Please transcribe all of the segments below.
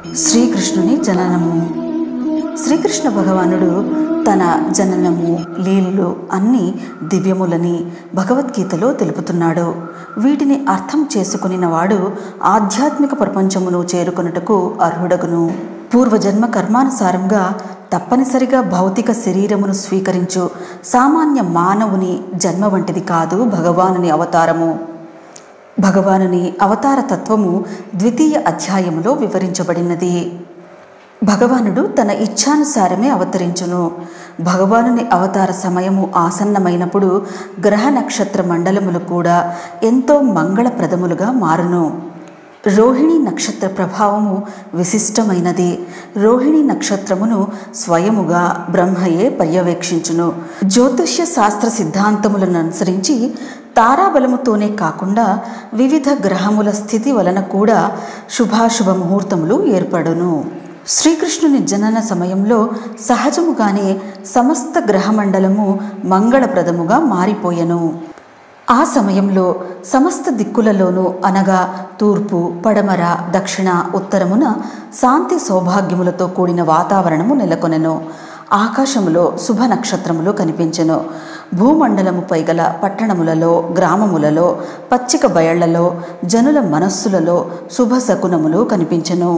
శ్రీకృష్ణుని జననము శ్రీకృష్ణ భగవానుడు తన జననము లీలలు అన్ని దివ్యములని భగవద్గీతలో తెలుపుతున్నాడు వీటిని అర్థం చేసుకునిన వాడు ఆధ్యాత్మిక ప్రపంచమును చేరుకొనుటకు అర్హుడగును పూర్వజన్మ కర్మానుసారంగా తప్పనిసరిగా భౌతిక శరీరమును స్వీకరించు సామాన్య మానవుని జన్మ వంటిది కాదు భగవానుని అవతారము భగవానుని అవతార తత్వము ద్వితీయ అధ్యాయములో వివరించబడినది భగవానుడు తన ఇచ్ఛానుసారమే అవతరించును భగవానుని అవతార సమయము ఆసన్నమైనప్పుడు గ్రహ నక్షత్ర మండలములు కూడా ఎంతో మంగళప్రదములుగా మారును రోహిణి నక్షత్ర ప్రభావము విశిష్టమైనది రోహిణి నక్షత్రమును స్వయముగా బ్రహ్మయే పర్యవేక్షించును జ్యోతిష్య శాస్త్ర సిద్ధాంతములను అనుసరించి తారాబలముతోనే కాకుండా వివిధ గ్రహముల స్థితి వలన కూడా శుభాశుభ ముహూర్తములు ఏర్పడును శ్రీకృష్ణుని జనన సమయంలో సహజముగానే సమస్త గ్రహమండలము మంగళప్రదముగా మారిపోయెను ఆ సమయంలో సమస్త దిక్కులలోనూ అనగా తూర్పు పడమర దక్షిణ ఉత్తరమున శాంతి సౌభాగ్యములతో కూడిన వాతావరణము నెలకొనెను ఆకాశములో శుభ నక్షత్రములు కనిపించెను భూమండలముపై గల పట్టణములలో గ్రామములలో పచ్చిక బయళ్లలో జనుల మనస్సులలో శుభ శకునములు కనిపించెను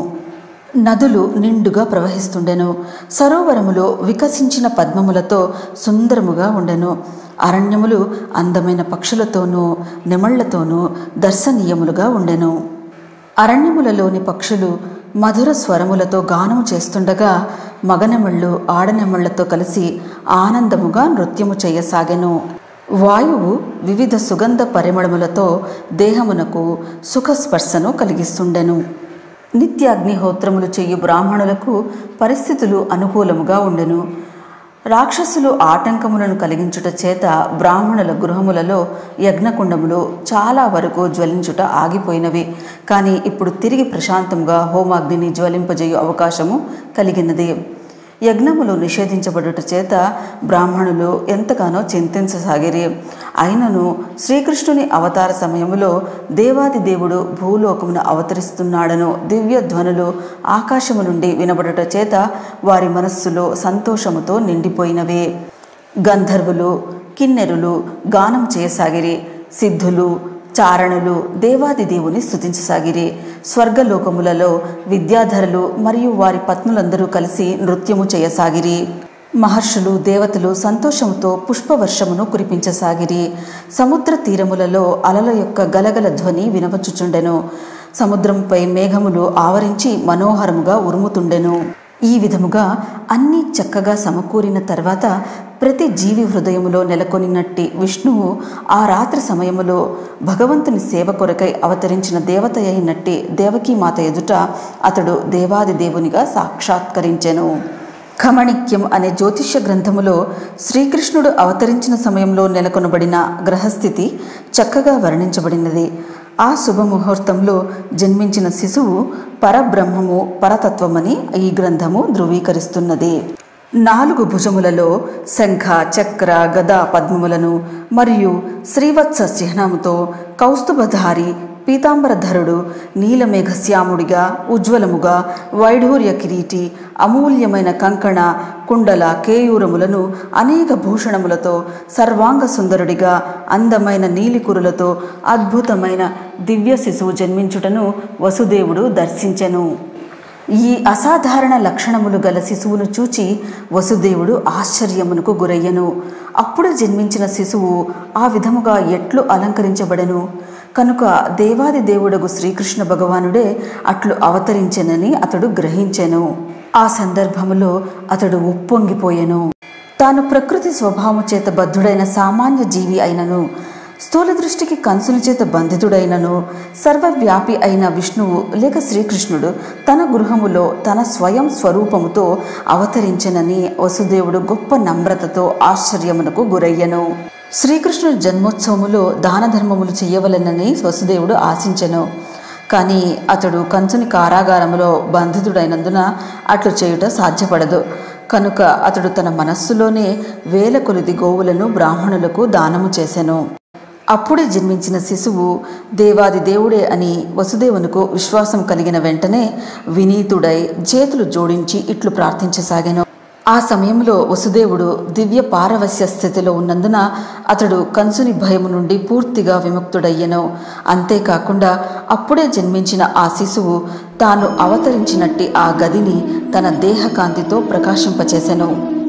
నదులు నిండుగా ప్రవహిస్తుండెను సరోవరములో వికసించిన పద్మములతో సుందరముగా ఉండెను అరణ్యములు అందమైన పక్షులతోనూ నెమళ్లతోనూ దర్శనీయములుగా ఉండెను అరణ్యములలోని పక్షులు మధుర స్వరములతో గానము చేస్తుండగా మగనెమళ్ళు ఆడనెమళ్లతో కలిసి ఆనందముగా నృత్యము చేయసాగెను వాయువు వివిధ సుగంధ పరిమళములతో దేహమునకు సుఖస్పర్శను కలిగిస్తుండెను నిత్యాగ్నిహోత్రములు చేయు బ్రాహ్మణులకు పరిస్థితులు అనుకూలముగా ఉండెను రాక్షసులు ఆటంకములను కలిగించుట చేత బ్రాహ్మణుల గృహములలో యజ్ఞకుండములు చాలా వరకు జ్వలించుట ఆగిపోయినవి కానీ ఇప్పుడు తిరిగి ప్రశాంతంగా హోమాగ్నిని జ్వలింపజేయు అవకాశము కలిగినది యజ్ఞములు నిషేధించబడుట చేత బ్రాహ్మణులు ఎంతగానో చింతించసాగిరి అయినను శ్రీకృష్ణుని అవతార సమయములో దేవాది దేవుడు భూలోకమున అవతరిస్తున్నాడను దివ్య ధ్వనులు ఆకాశము నుండి వినబడుట చేత వారి మనస్సులో సంతోషముతో నిండిపోయినవే గంధర్వులు కిన్నెరులు గానం చేయసాగిరి సిద్ధులు చారణులు దేవాది దేవుని స్తుతించసాగిరి స్వర్గలోకములలో విద్యాధరులు మరియు వారి పత్నులందరూ కలిసి నృత్యము చేయసాగిరి మహర్షులు దేవతలు సంతోషంతో పుష్పవర్షమును కురిపించసాగిరి సముద్ర తీరములలో అలల యొక్క గలగల ధ్వని వినవచ్చుచుండెను సముద్రంపై మేఘములు ఆవరించి మనోహరముగా ఉరుముతుండెను ఈ విధముగా అన్నీ చక్కగా సమకూరిన తర్వాత ప్రతి జీవి హృదయములో నెలకొనినట్టి విష్ణువు ఆ రాత్రి సమయములో భగవంతుని సేవ కొరకై అవతరించిన దేవత అయినట్టి దేవకీమాత ఎదుట అతడు దేవాది దేవునిగా సాక్షాత్కరించెను ఖమణిక్యం అనే జ్యోతిష్య గ్రంథములో శ్రీకృష్ణుడు అవతరించిన సమయంలో నెలకొనబడిన గ్రహస్థితి చక్కగా వర్ణించబడినది ఆ శుభముహూర్తంలో జన్మించిన శిశువు పరబ్రహ్మము పరతత్వమని ఈ గ్రంథము ధృవీకరిస్తున్నది నాలుగు భుజములలో శంఖ చక్ర గద పద్మములను మరియు శ్రీవత్స చిహ్నముతో కౌస్తుభధారి పీతాంబరధరుడు నీలమేఘశ్యాముడిగా ఉజ్వలముగా వైఢూర్య కిరీటి అమూల్యమైన కంకణ కుండల కేయూరములను అనేక భూషణములతో సర్వాంగ సుందరుడిగా అందమైన నీలికురులతో అద్భుతమైన దివ్య శిశువు జన్మించుటను వసుదేవుడు దర్శించెను ఈ అసాధారణ లక్షణములు గల శిశువును చూచి వసుదేవుడు ఆశ్చర్యమునకు గురయ్యను అప్పుడు జన్మించిన శిశువు ఆ విధముగా ఎట్లు అలంకరించబడెను కనుక దేవాది దేవుడగు శ్రీకృష్ణ భగవానుడే అట్లు అవతరించెనని అతడు గ్రహించెను ఆ సందర్భములో అతడు ఉప్పొంగిపోయెను తాను ప్రకృతి స్వభావము చేత బద్ధుడైన సామాన్య జీవి అయినను స్థూల దృష్టికి కంసుల చేత బంధితుడైనను సర్వవ్యాపి అయిన విష్ణువు లేక శ్రీకృష్ణుడు తన గృహములో తన స్వయం స్వరూపముతో అవతరించనని వసుదేవుడు గొప్ప నమ్రతతో ఆశ్చర్యమునకు గురయ్యను శ్రీకృష్ణుడి జన్మోత్సవములో దాన ధర్మములు చేయవలెనని వసుదేవుడు ఆశించెను కానీ అతడు కంచుని కారాగారములో బంధితుడైనందున అట్లు చేయుట సాధ్యపడదు కనుక అతడు తన మనస్సులోనే వేల కొలిది గోవులను బ్రాహ్మణులకు దానము చేసెను అప్పుడే జన్మించిన శిశువు దేవాది దేవుడే అని వసుదేవునికి విశ్వాసం కలిగిన వెంటనే వినీతుడై చేతులు జోడించి ఇట్లు ప్రార్థించసాగాను ఆ సమయంలో వసుదేవుడు దివ్య పారవస్య స్థితిలో ఉన్నందున అతడు కంసుని భయము నుండి పూర్తిగా విముక్తుడయ్యను అంతేకాకుండా అప్పుడే జన్మించిన ఆ శిశువు తాను అవతరించినట్టి ఆ గదిని తన దేహకాంతితో ప్రకాశింపచేసెను